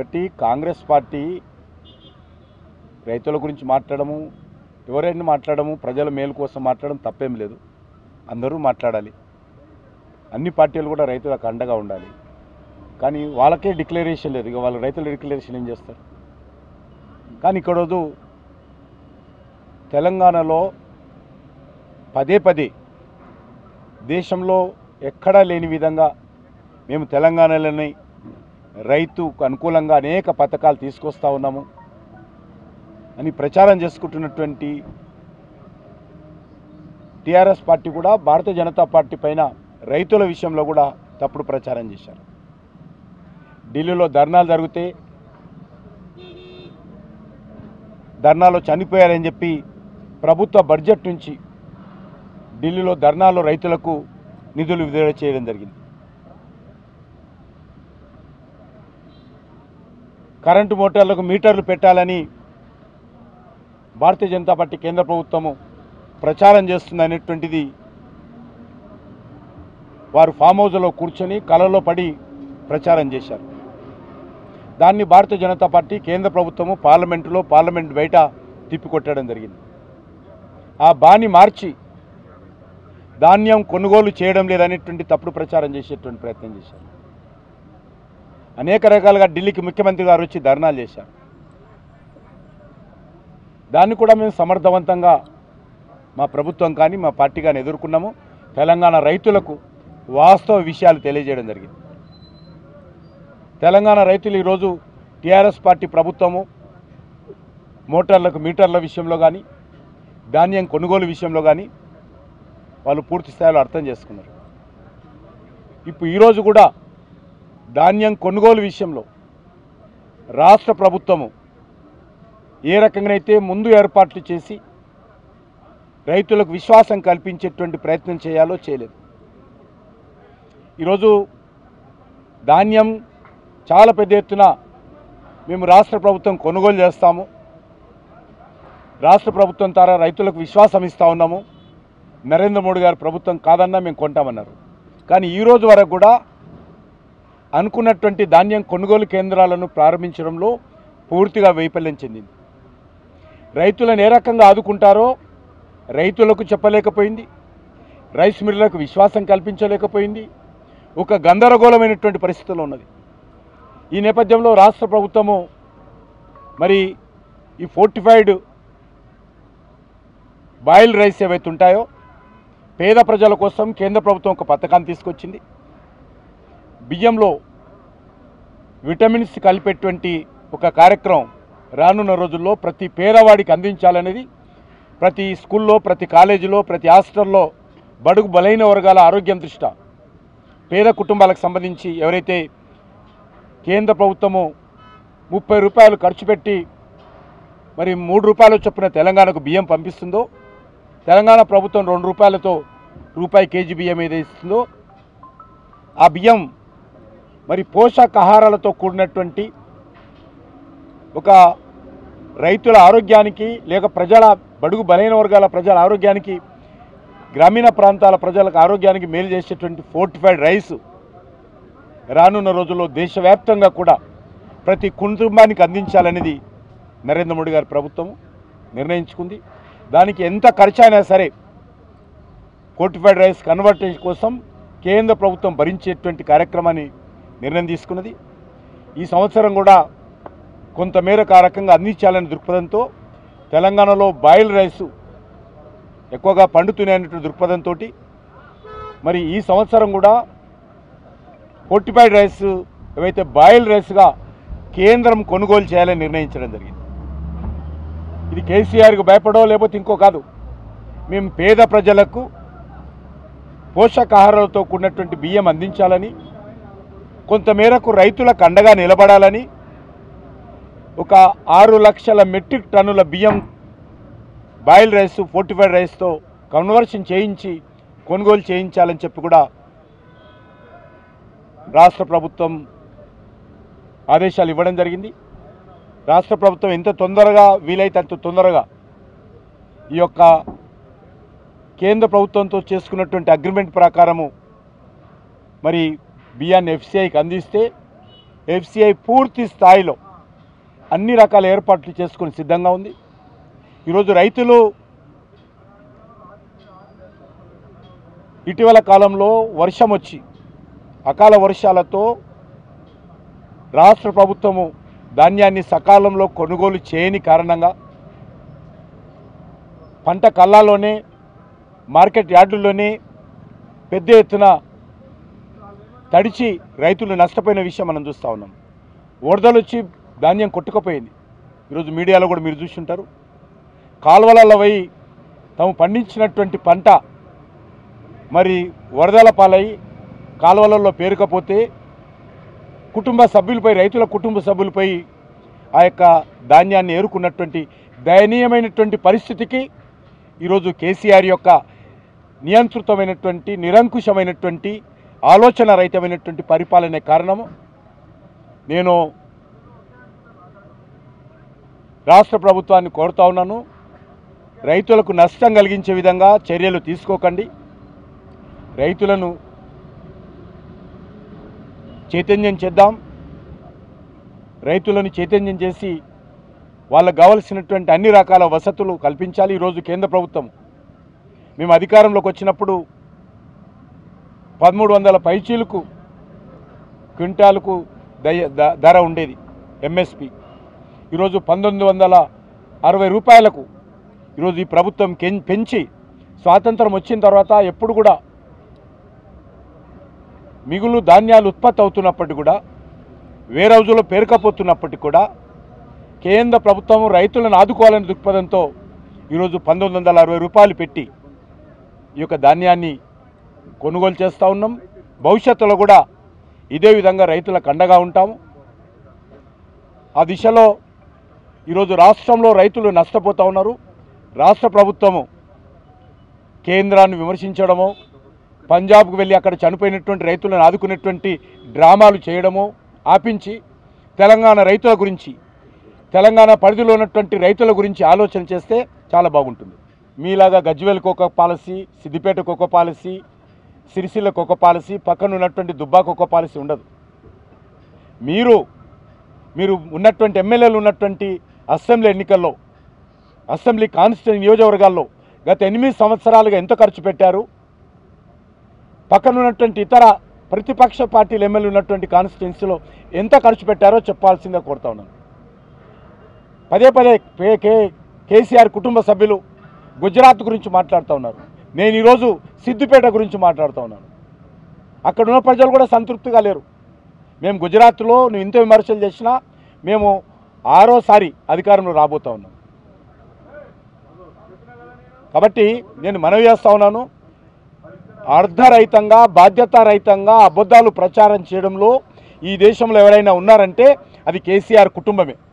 ఒకటి కాంగ్రెస్ పార్టీ రైతుల గురించి మాట్లాడము ఎవరైనా మాట్లాడము ప్రజల మేలు కోసం మాట్లాడడం తప్పేం లేదు అందరూ మాట్లాడాలి అన్ని పార్టీలు కూడా రైతులకు అండగా ఉండాలి కానీ వాళ్ళకే డిక్లరేషన్ లేదు ఇక వాళ్ళు రైతుల డిక్లరేషన్ ఏం చేస్తారు కానీ ఇక్కడ రోజు తెలంగాణలో పదే పదే దేశంలో ఎక్కడా లేని విధంగా మేము తెలంగాణలోని రైతుకు అనుకూలంగా అనేక పథకాలు తీసుకొస్తా ఉన్నాము అని ప్రచారం చేసుకుంటున్నటువంటి టీఆర్ఎస్ పార్టీ కూడా భారతీయ జనతా పార్టీ పైన రైతుల విషయంలో కూడా తప్పుడు ప్రచారం చేశారు ఢిల్లీలో ధర్నాలు జరిగితే ధర్నాలో చనిపోయారని చెప్పి ప్రభుత్వ బడ్జెట్ నుంచి ఢిల్లీలో ధర్నాలో రైతులకు నిధులు విడుదల చేయడం జరిగింది కరెంటు మోటార్లకు మీటర్లు పెట్టాలని భారతీయ జనతా పార్టీ కేంద్ర ప్రభుత్వము ప్రచారం చేస్తుంది అనేటువంటిది వారు ఫామ్ హౌస్లో కూర్చొని కలలో పడి ప్రచారం చేశారు దాన్ని భారతీయ జనతా పార్టీ కేంద్ర ప్రభుత్వము పార్లమెంటులో పార్లమెంట్ బయట తిప్పికొట్టడం జరిగింది ఆ బాని మార్చి ధాన్యం కొనుగోలు చేయడం లేదనేటువంటి తప్పుడు ప్రచారం చేసేటువంటి ప్రయత్నం చేశారు అనేక రకాలుగా ఢిల్లీకి ముఖ్యమంత్రి గారు వచ్చి ధర్నాలు చేశారు దాన్ని కూడా మేము సమర్థవంతంగా మా ప్రభుత్వం కానీ మా పార్టీ కానీ ఎదుర్కొన్నాము తెలంగాణ రైతులకు వాస్తవ విషయాలు తెలియజేయడం జరిగింది తెలంగాణ రైతులు ఈరోజు టీఆర్ఎస్ పార్టీ ప్రభుత్వము మోటార్లకు మీటర్ల విషయంలో కానీ ధాన్యం కొనుగోలు విషయంలో కానీ వాళ్ళు పూర్తి స్థాయిలో అర్థం చేసుకున్నారు ఇప్పుడు ఈరోజు కూడా ధాన్యం కొనుగోలు విషయంలో రాష్ట్ర ప్రభుత్వము ఏ రకంగానైతే ముందు ఏర్పాట్లు చేసి రైతులకు విశ్వాసం కల్పించేటువంటి ప్రయత్నం చేయాలో చేయలేదు ఈరోజు ధాన్యం చాలా పెద్ద ఎత్తున మేము రాష్ట్ర ప్రభుత్వం కొనుగోలు చేస్తాము రాష్ట్ర ప్రభుత్వం ద్వారా రైతులకు విశ్వాసం ఇస్తా ఉన్నాము నరేంద్ర మోడీ గారి ప్రభుత్వం కాదన్నా మేము కొంటామన్నారు కానీ ఈ రోజు వరకు కూడా అనుకున్నటువంటి ధాన్యం కొనుగోలు కేంద్రాలను ప్రారంభించడంలో పూర్తిగా వైఫల్యం చెందింది రైతులను ఏ రకంగా ఆదుకుంటారో రైతులకు చెప్పలేకపోయింది రైస్ మిల్లులకు విశ్వాసం కల్పించలేకపోయింది ఒక గందరగోళమైనటువంటి పరిస్థితిలో ఉన్నది ఈ నేపథ్యంలో రాష్ట్ర ప్రభుత్వము మరి ఈ ఫోర్టిఫైడ్ బాయిల్ రైస్ ఏవైతే ఉంటాయో పేద ప్రజల కోసం కేంద్ర ప్రభుత్వం ఒక పథకాన్ని తీసుకొచ్చింది బియ్యంలో విటమిన్స్ కలిపేటువంటి ఒక కార్యక్రమం రానున్న రోజుల్లో ప్రతి పేదవాడికి అందించాలనేది ప్రతి స్కూల్లో ప్రతి కాలేజీలో ప్రతి హాస్టల్లో బడుగు బలైన వర్గాల ఆరోగ్యం దృష్ట్యా పేద కుటుంబాలకు సంబంధించి ఎవరైతే కేంద్ర ప్రభుత్వము ముప్పై రూపాయలు ఖర్చు పెట్టి మరి మూడు రూపాయల చొప్పున తెలంగాణకు బియ్యం పంపిస్తుందో తెలంగాణ ప్రభుత్వం రెండు రూపాయలతో రూపాయి కేజీ బియ్యం ఏదైతే ఇస్తుందో ఆ బియ్యం మరి పోషకాహారాలతో కూడినటువంటి ఒక రైతుల ఆరోగ్యానికి లేక ప్రజల బడుగు బలైన వర్గాల ప్రజల ఆరోగ్యానికి గ్రామీణ ప్రాంతాల ప్రజలకు ఆరోగ్యానికి మేలు చేసేటువంటి ఫోర్టిఫైడ్ రైస్ రానున్న రోజుల్లో దేశవ్యాప్తంగా కూడా ప్రతి కుటుంబానికి అందించాలనేది నరేంద్ర మోడీ గారి ప్రభుత్వం నిర్ణయించుకుంది దానికి ఎంత ఖర్చు అయినా సరే ఫోర్టిఫైడ్ రైస్ కన్వర్టేషన్ కోసం కేంద్ర ప్రభుత్వం భరించేటువంటి కార్యక్రమాన్ని నిర్ణయం తీసుకున్నది ఈ సంవత్సరం కూడా కొంతమేర ఆ రకంగా అందించాలనే దృక్పథంతో తెలంగాణలో బాయిల్ రైసు ఎక్కువగా పండుతున్నాయనేటువంటి దృక్పథంతో మరి ఈ సంవత్సరం కూడా ఫోర్టిఫైడ్ రైస్ ఏవైతే బాయిల్ రైస్గా కేంద్రం కొనుగోలు చేయాలని నిర్ణయించడం జరిగింది ఇది కేసీఆర్కి భయపడో లేకపోతే ఇంకో కాదు మేము పేద ప్రజలకు పోషకాహారాలతో కూడినటువంటి బియ్యం అందించాలని కొంతమేరకు రైతులకు అండగా నిలబడాలని ఒక ఆరు లక్షల మెట్రిక్ టన్నుల బియ్యం బాయిల్ రైస్ ఫోర్టిఫైడ్ రైస్తో కన్వర్షన్ చేయించి కొనుగోలు చేయించాలని చెప్పి కూడా రాష్ట్ర ప్రభుత్వం ఆదేశాలు ఇవ్వడం జరిగింది రాష్ట్ర ప్రభుత్వం ఎంత తొందరగా వీలైతే అంత తొందరగా ఈ యొక్క కేంద్ర ప్రభుత్వంతో చేసుకున్నటువంటి అగ్రిమెంట్ ప్రకారము మరి బియ్యాన్ని ఎఫ్సిఐకి అందిస్తే ఎఫ్సిఐ పూర్తి స్థాయిలో అన్ని రకాల ఏర్పాట్లు చేసుకొని సిద్ధంగా ఉంది ఈరోజు రైతులు ఇటీవల కాలంలో వర్షం వచ్చి అకాల వర్షాలతో రాష్ట్ర ప్రభుత్వము ధాన్యాన్ని సకాలంలో కొనుగోలు చేయని కారణంగా పంట కళ్ళాలోనే మార్కెట్ యార్డుల్లోనే పెద్ద ఎత్తున తడిచి రైతులు నష్టపోయిన విషయం మనం చూస్తూ ఉన్నాం వరదలు వచ్చి ధాన్యం కొట్టుకుపోయింది ఈరోజు మీడియాలో కూడా మీరు చూసుంటారు కాలువలలో పోయి తాము పండించినటువంటి పంట మరి వరదల పాలై కాలువలలో పేరుకపోతే కుటుంబ సభ్యులపై రైతుల కుటుంబ సభ్యులపై ఆ యొక్క ధాన్యాన్ని ఏరుకున్నటువంటి దయనీయమైనటువంటి పరిస్థితికి ఈరోజు కేసీఆర్ యొక్క నియంత్రితమైనటువంటి నిరంకుశమైనటువంటి ఆలోచన రహితమైనటువంటి పరిపాలనే కారణము నేను రాష్ట్ర ప్రభుత్వాన్ని కోరుతా ఉన్నాను రైతులకు నష్టం కలిగించే విధంగా చర్యలు తీసుకోకండి రైతులను చైతన్యం చేద్దాం రైతులను చైతన్యం చేసి వాళ్ళకు కావలసినటువంటి అన్ని రకాల వసతులు కల్పించాలి ఈరోజు కేంద్ర ప్రభుత్వం మేము అధికారంలోకి వచ్చినప్పుడు పదమూడు వందల పైచీలకు క్వింటాలకు దయ ద- ధర ఉండేది ఎంఎస్పి ఈరోజు పంతొమ్మిది వందల అరవై రూపాయలకు ఈరోజు ఈ ప్రభుత్వం కెన్- పెంచి స్వాతంత్రం వచ్చిన తర్వాత ఎప్పుడు కూడా మిగులు ధాన్యాలు ఉత్పత్తి అవుతున్నప్పటికీ కూడా వేరే రోజుల్లో పేరుకపోతున్నప్పటికీ కూడా కేంద్ర ప్రభుత్వం రైతులను ఆదుకోవాలనే దృక్పథంతో ఈరోజు పంతొమ్మిది వందల అరవై రూపాయలు పెట్టి ఈ యొక్క ధాన్యాన్ని కొనుగోలు చేస్తూ ఉన్నాం భవిష్యత్తులో కూడా ఇదే విధంగా రైతులకు అండగా ఉంటాము ఆ దిశలో ఈరోజు రాష్ట్రంలో రైతులు నష్టపోతూ ఉన్నారు రాష్ట్ర ప్రభుత్వము కేంద్రాన్ని విమర్శించడము పంజాబ్కు వెళ్ళి అక్కడ చనిపోయినటువంటి రైతులను ఆదుకునేటువంటి డ్రామాలు చేయడము ఆపించి తెలంగాణ రైతుల గురించి తెలంగాణ పరిధిలో ఉన్నటువంటి రైతుల గురించి ఆలోచన చేస్తే చాలా బాగుంటుంది మీలాగా గజ్వేల్కి ఒక పాలసీ సిద్దిపేటకు ఒక పాలసీ సిరిసిల్లకు ఒక పాలసీ పక్కన ఉన్నటువంటి దుబ్బాకు ఒక పాలసీ ఉండదు మీరు మీరు ఉన్నటువంటి ఎమ్మెల్యేలు ఉన్నటువంటి అసెంబ్లీ ఎన్నికల్లో అసెంబ్లీ కాన్స్టిట్యూన్ నియోజకవర్గాల్లో గత ఎనిమిది సంవత్సరాలుగా ఎంత ఖర్చు పెట్టారు పక్కన ఉన్నటువంటి ఇతర ప్రతిపక్ష పార్టీలు ఎమ్మెల్యే ఉన్నటువంటి కాన్స్టిట్యున్సీలో ఎంత ఖర్చు పెట్టారో చెప్పాల్సిందే కోరుతా ఉన్నాను పదే పదే కే కే కేసీఆర్ కుటుంబ సభ్యులు గుజరాత్ గురించి మాట్లాడుతూ ఉన్నారు నేను ఈరోజు సిద్దిపేట గురించి మాట్లాడుతూ ఉన్నాను అక్కడ ఉన్న ప్రజలు కూడా సంతృప్తిగా లేరు మేము గుజరాత్లో నువ్వు ఇంత విమర్శలు చేసినా మేము ఆరోసారి అధికారంలో రాబోతా ఉన్నాం కాబట్టి నేను మనవి చేస్తా ఉన్నాను అర్ధరహితంగా బాధ్యతారహితంగా అబద్ధాలు ప్రచారం చేయడంలో ఈ దేశంలో ఎవరైనా ఉన్నారంటే అది కేసీఆర్ కుటుంబమే